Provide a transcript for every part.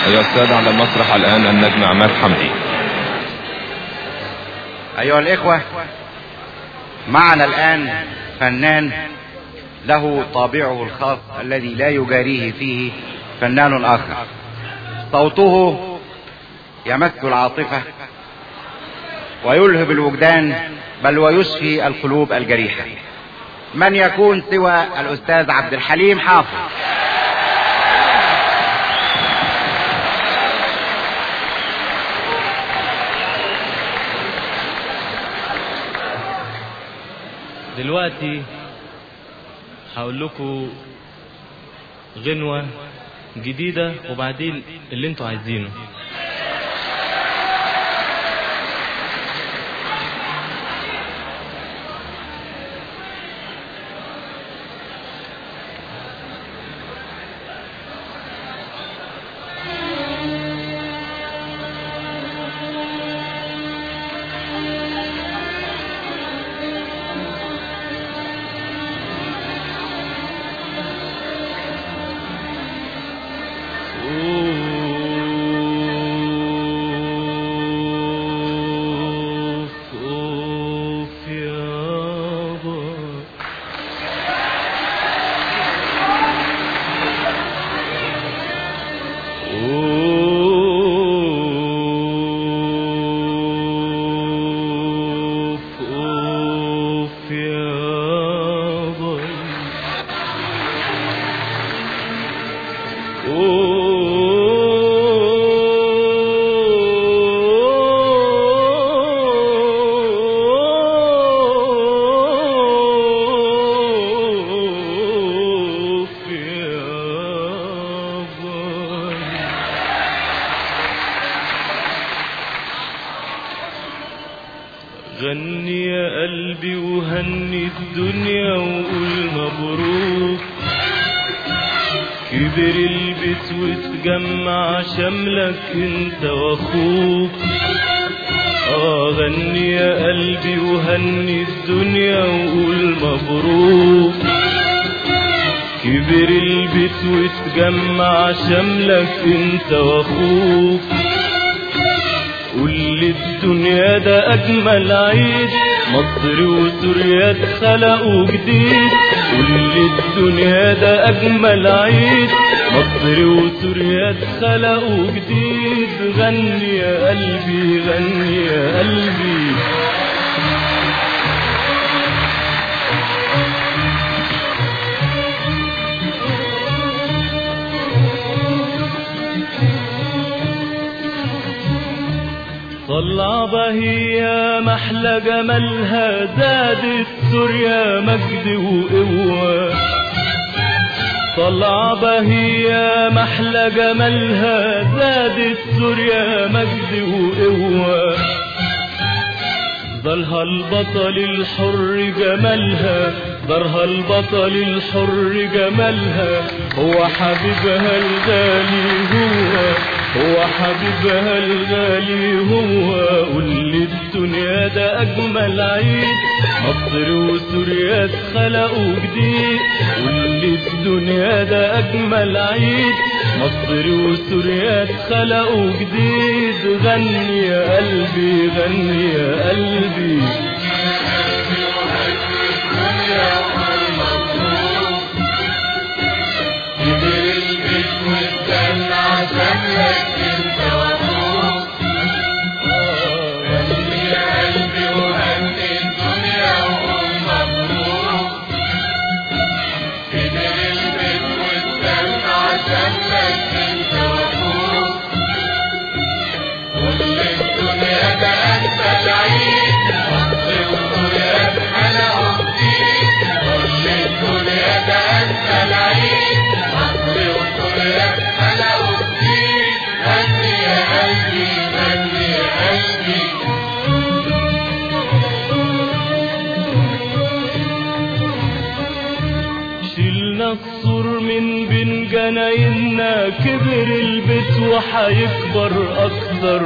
أيها السادة على المسرح الآن النجم عماد حمدي أيها الإخوة معنا الآن فنان له طابعه الخاص الذي لا يجاريه فيه فنان آخر صوته يمس العاطفة ويلهب الوجدان بل ويشفي القلوب الجريحة من يكون سوى الأستاذ عبد الحليم حافظ دلوقتي هقول لكم غنوة جديدة وبعدين اللي انتوا عايزينه أوف أوف يابا أوف أوف يابا أوف يابا غني يا قلبي وهني الدنيا وقول مبروك كبر البيت وتجمع شملك انت واخوك اه غني يا قلبي وهني الدنيا وقول مبروك كبر البيت وتجمع شملك انت واخوك قول للدنيا ده اجمل عيد مصر وسوريا اتخلقوا جديد قول للدنيا ده اجمل عيد مصر وسوريا اتخلقوا جديد غني يا قلبي غني يا قلبي طلع بهية محلى جمالها زادت سوريا مجد وقوة طلع بهية محلى جمالها زادت سوريا مجد وقوة ظلها البطل الحر جمالها ظهرها البطل الحر جمالها هو حبيبها الغالي هو هو حبيبها الغالي هو قول للدنيا ده اجمل عيد مصر وسوريا اتخلقوا جديد قول للدنيا ده اجمل عيد مصر وسوريا اتخلقوا جديد غني يا قلبي غني يا قلبي شيلنا السور من بين جناينا كبر البيت وحيكبر اكتر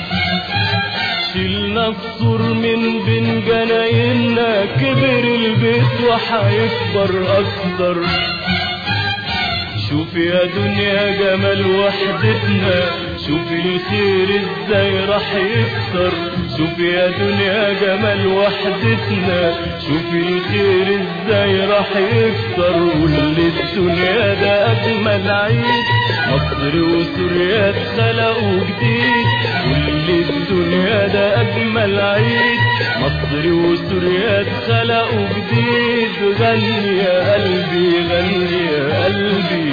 شيلنا السور من بين جناينا كبر البيت وحيكبر اكتر شوف يا دنيا جمال وحدتنا شوف الخير ازاي راح يكتر شوف يا دنيا جمال وحدتنا شوف الخير ازاي راح يكتر واللي الدنيا ده اجمل عيد مصر وسوريا اتخلقوا جديد واللي الدنيا ده اجمل عيد مصر وسوريا اتخلقوا جديد غني يا قلبي غني يا قلبي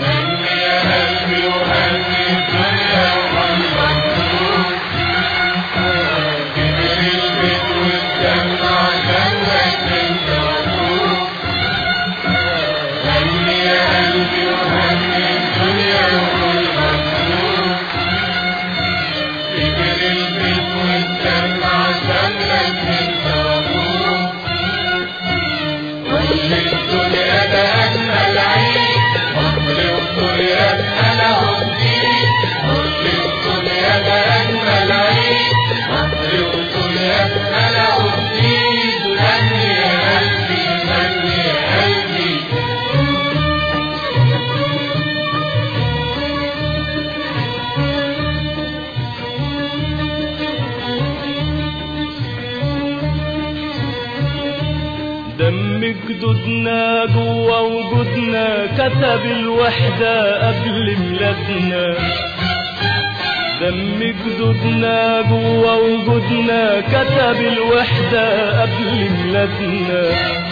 دم جدودنا جوا وجودنا كتب الوحدة قبل ميلادنا دم جدودنا جوا وجودنا كتب الوحدة قبل ميلادنا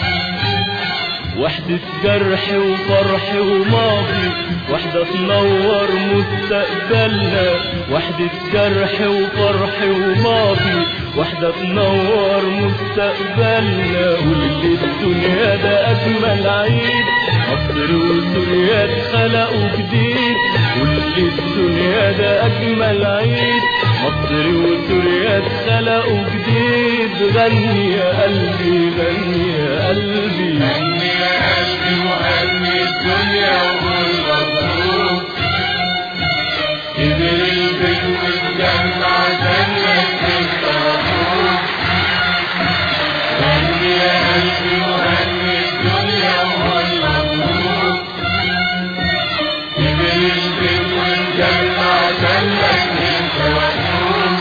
وحدة جرح وفرح وماضي وحدة تنور مستقبلنا وحدة جرح وفرح وماضي وحدة تنور مستقبلنا واللي الدنيا ده أجمل عيد مصر وسوريا اتخلقوا جديد واللي الدنيا ده أجمل عيد مصر وسوريا اتخلقوا جديد غني يا قلبي غني يا قلبي قدر البيت والجنة جنة الطابور غني يا قلبي وهني الدنيا والمبروك قدر البيت والجنة جنة الطابور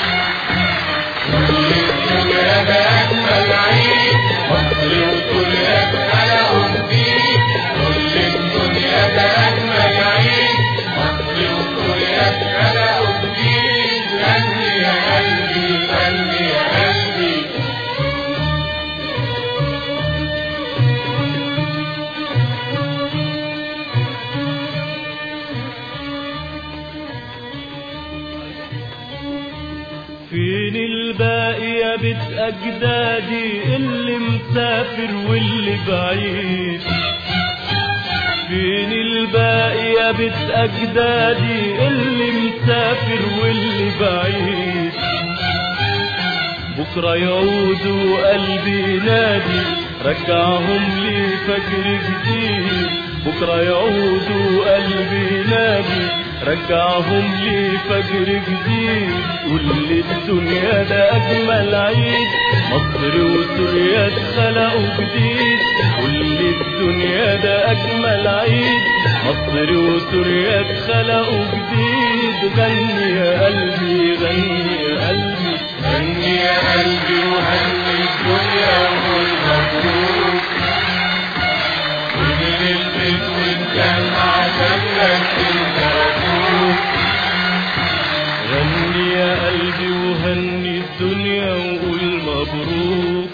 كل الدنيا ده أجمل عيد مصر وسوريا اتخلقوا جديد كل الدنيا ده أجمل عيد مصر وسوريا اتخلقوا جديد غني يا قلبي غني يا قلبي فين الباقي يا بيت أجدادي اللي مسافر واللي بعيد فين الباقي يا بيت أجدادي اللي مسافر واللي بعيد بكرة يعودوا قلبي نادي رجعهم لي فجر جديد بكرة يعودوا قلبي نادي رجعهم لي فجر جديد واللي الدنيا ده أجمل عيد مصر وسوريا اتخلقوا جديد واللي الدنيا ده أجمل عيد مصر وسوريا اتخلقوا جديد غني يا قلبي غني يا قلبي غني يا قلبي وهني الدنيا والمبروك ومن البيت والجنة جنة الطابور غني يا قلبي وهني الدنيا وقول مبروك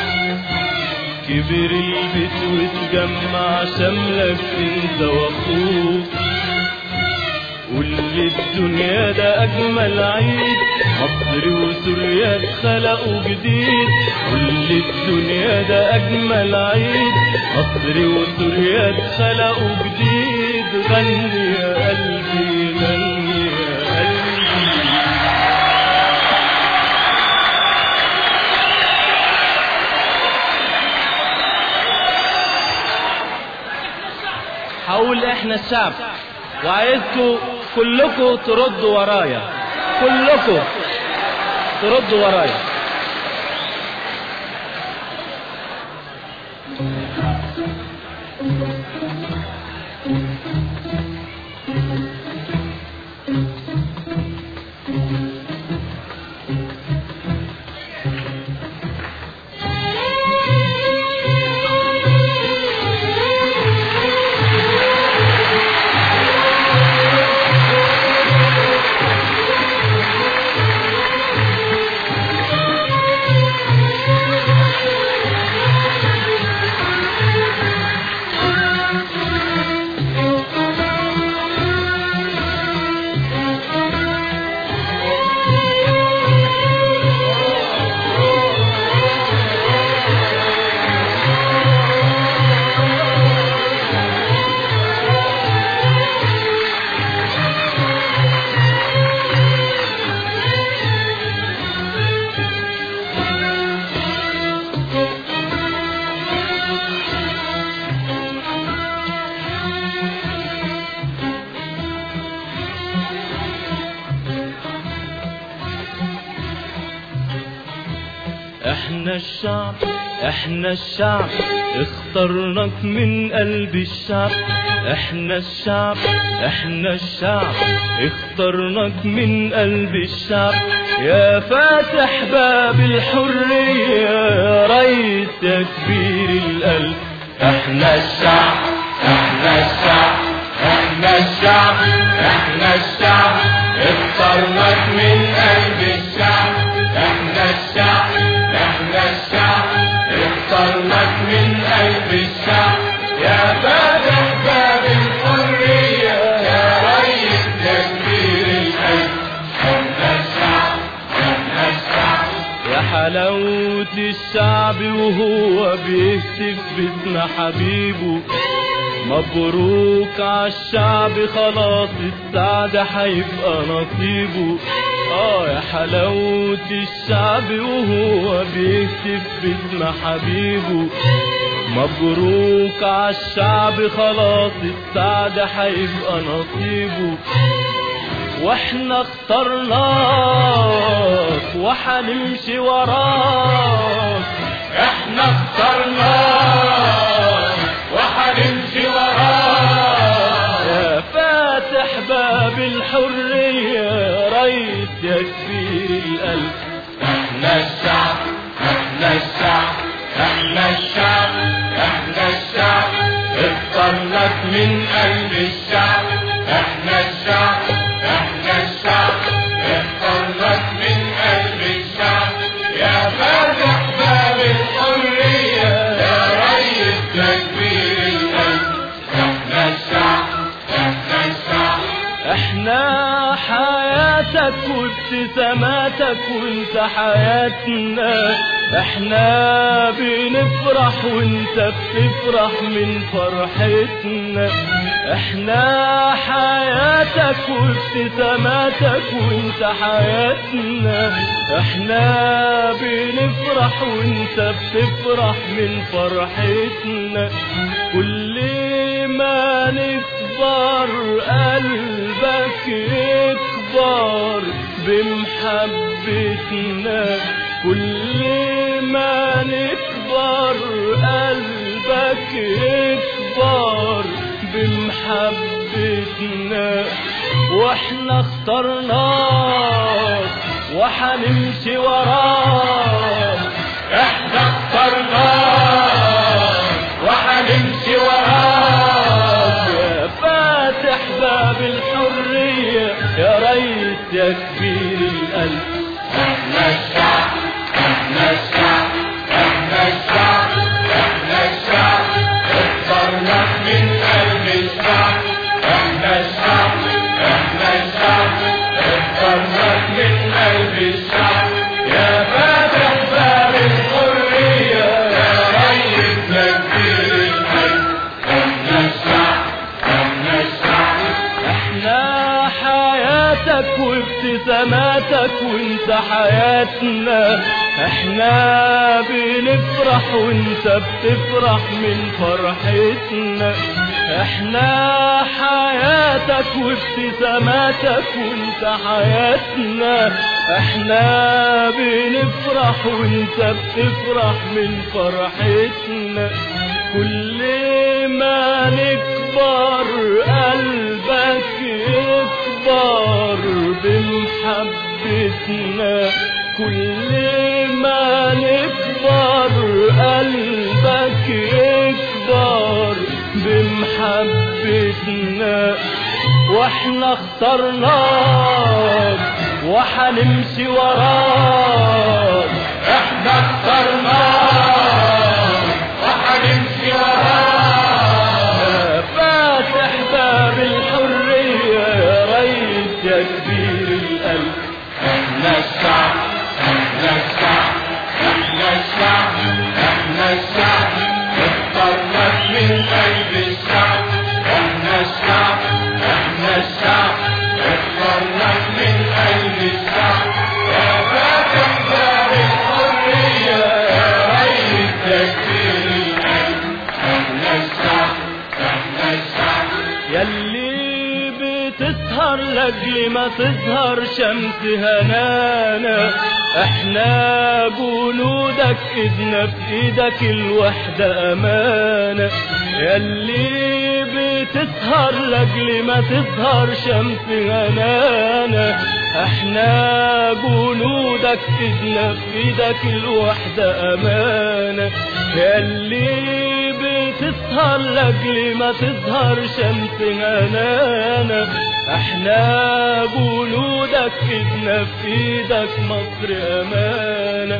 كبر البيت واتجمع شملك انت واخوك واللي الدنيا ده اجمل عيد مصر وسوريا اتخلقوا جديد واللي الدنيا ده اجمل عيد مصر وسوريا اتخلقوا جديد غني يا قلبي غني يا قلبي هقول احنا الشعب وعايزكم كلكم تردوا ورايا كلكم تردوا ورايا احنا الشعب احنا الشعب اخترناك من قلب الشعب احنا الشعب احنا الشعب اخترناك من قلب الشعب يا فاتح باب الحرية يا ريس يا كبير القلب احنا الشعب احنا الشعب احنا الشعب احنا الشعب اخترناك من قلب الشعب احنا الشعب احنا الشعب اخترناك من قلب الشعب يا فاتح باب الحرية يا ريس يا كبير القلب احنا الشعب احنا الشعب يا حلاوة الشعب وهو بيهتف باسم حبيبه مبروك عالشعب خلاص السعد هيبقى نصيبه اه يا حلاوة الشعب وهو بيهتف باسم حبيبه مبروك عالشعب خلاص السعد هيبقى نصيبه واحنا اخترناك وحنمشي وراك احنا اخترناك وحنمشي وراك يا فاتح باب الحرية يا ريس يا كبير القلب احنا الشعب احنا الشعب احنا الشعب احنا الشعب اخترناك من قلب الشعب احنا الشعب احنا الشعب اخترناك من قلب الشعب يا فاتح باب الحرية يا ريس يا كبير القلب احنا الشعب احنا الشعب احنا حياتك وابتساماتك وانت حياتنا احنا بنفرح وانت بتفرح من فرحتنا احنا حياتك وابتساماتك وانت حياتنا احنا بنفرح وانت بتفرح من فرحتنا كل ما نكبر قلبك يكبر بمحبتنا كل ما نكبر قلبك يكبر بمحبتنا واحنا اخترناك وحنمشي وراك احنا اخترناك وحنمشي وراك يا فاتح باب الحرية يا ريس يا كبير القلب احنا الشعب احنا الشعب احنا الشعب احنا الشعب اخترناك من قلب الشعب احنا الشعب احنا الشعب اخترناك من قلب الشعب يا فاتح باب الحرية يا ريس يا كبير القلب احنا الشعب احنا الشعب احنا حياتك وابتساماتك وانت حياتنا احنا بنفرح وانت بتفرح من فرحتنا احنا حياتك وابتساماتك وانت حياتنا احنا بنفرح وانت بتفرح من فرحتنا كل ما نكبر قلبك يكبر بمحبتنا كل ما نكبر قلبك يكبر بمحبتنا واحنا اخترناك وحنمشي وراك احنا اخترناك وحنمشي وراك فاتح باب الحرية يا ريس يا كبير القلب احنا الشعب احنا الشعب احنا الشعب احنا الشعب اخترناك من قلب الشعب احنا الشعب احنا الشعب اخترناك من قلب الشعب يا فاتح باب الحرية يا ريس يا كبير القلب احنا الشعب احنا الشعب يلي بتسهر لاجل ما تظهر شمس هنانا احنا جنودك ايدنا في ايدك الوحدة امانة ياللي بتسهر لاجل ما تظهر شمس هنانا احنا جنودك ايدنا في ايدك الوحدة امانة ياللي بتسهر لاجل ما تظهر شمس هنانا احنا جنودك ايدنا في ايدك مصر امانة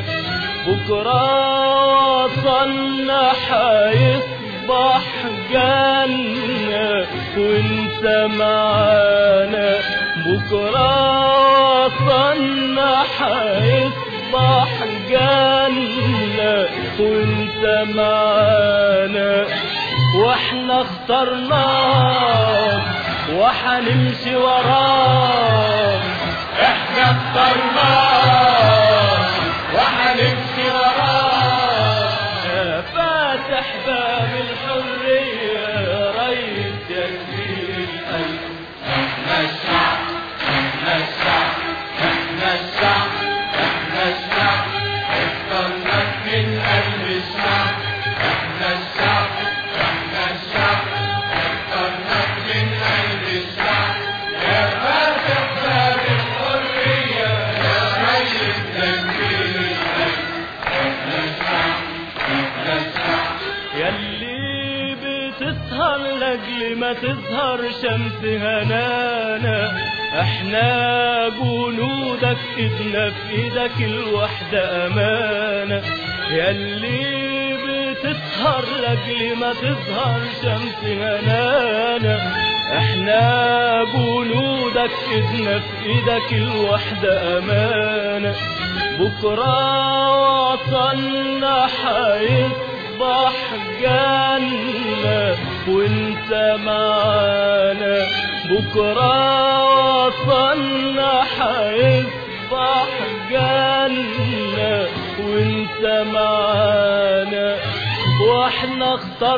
بكرة وطننا حيصبح جنة وانت معانا بكرة وطننا حيصبح جنة وانت معانا واحنا اخترناك وحنمشي وراك احنا اخترناك وحنمشي وراك يا فاتح باب الحرية يا ريت يا كبير القلب احنا الشعب احنا الشعب احنا الشعب احنا الشعب اخترناك من قلب الشعب احنا الشعب احنا الشعب اخترناك من قلب الشعب يا فاتح باب الحرية يا ريس تكبير القلب احنا الشعب احنا الشعب ياللي بتسهر لاجل ما تظهر شمس هنانا احنا جنودك ايدنا في ايدك الوحدة امانة ياللي بتسهر لاجل ما تظهر شمس هنانا احنا جنودك ايدنا في ايدك الوحدة امانة بكرة وطننا حيصبح جنة وانت معانا بكرة وطننا حيصبح جنة وانت معانا واحنا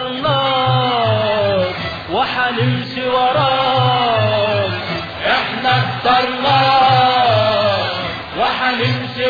اخترناك وحنمشي وراك احنا اخترناك وحنمشي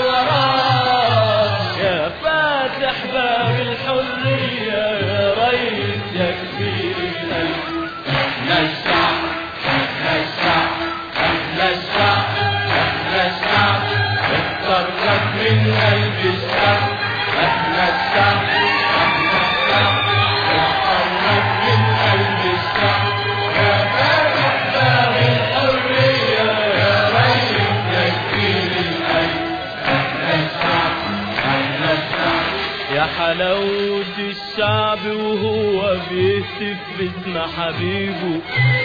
وراك يا فاتح باب الحرية يا ريس يا كبير القلب احنا الشعب احنا الشعب احنا الشعب احنا الشعب اخترناك من قلب الشعب احنا الشعب احنا الشعب اخترناك من قلب الشعب يا فاتح باب الحرية يا ريس يا كبير القلب احنا الشعب احنا الشعب يا حلاوة الشعب وهو بيهتف باسم حبيبه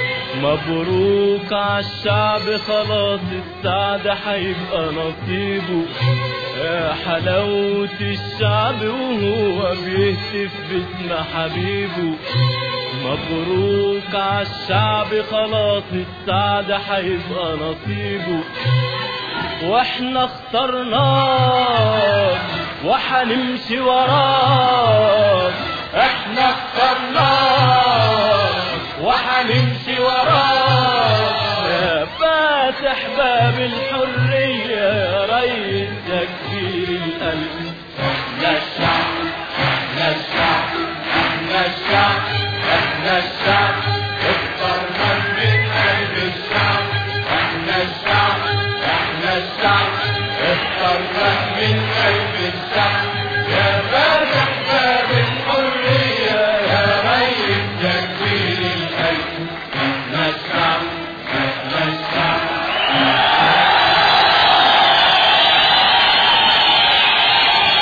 مبروك عالشعب خلاص السعد هيبقى نصيبه يا حلاوة الشعب وهو بيهتف باسم حبيبه مبروك عالشعب خلاص السعد هيبقى نصيبه واحنا اخترناك وحنمشي وراك احنا اخترناك وحنمشي وراك يا فاتح باب الحرية يا ريس يا كبير القلب احنا الشعب احنا الشعب احنا الشعب احنا الشعب اخترناك من قلب الشعب احنا الشعب احنا الشعب اخترناك من قلب الشعب يا فاتح باب الحرية يا ريس يا كبير القلب احنا الشعب احنا الشعب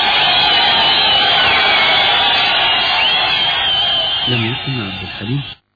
لم يكن عبد الحليم